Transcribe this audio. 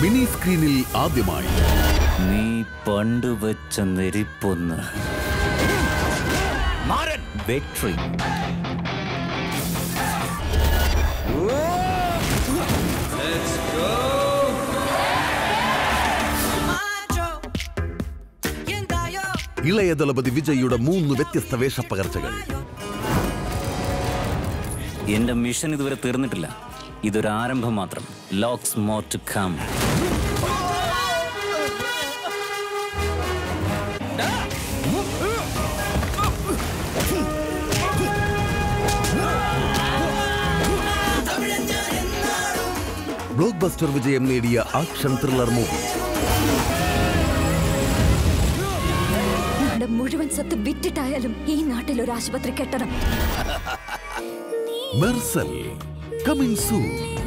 mini സ്ക്രീനിൽ ആദ്യമായി നീ പണ്ട് വെച്ച നെരിപ്പൊന്ന് വെട്രി ഇളയ ദളപതി വിജയുടെ മൂന്ന് വ്യത്യസ്ത വേഷപ്പകർച്ചകൾ എന്റെ മിഷൻ ഇതുവരെ തീർന്നിട്ടില്ല ഇതൊരു ആരംഭം മാത്രം looks more to come blockbuster വിജയം നേടിയ ആക്ഷൻ ത്രില്ലർ മൂവി നമ്മുടെ മുഴുവൻ സ്വത്ത് വിറ്റിട്ടായാലും ഈ നാട്ടിൽ ഒരു ആശുപത്രി കെട്ടണം മെർസൽ കമിങ് സൂൺ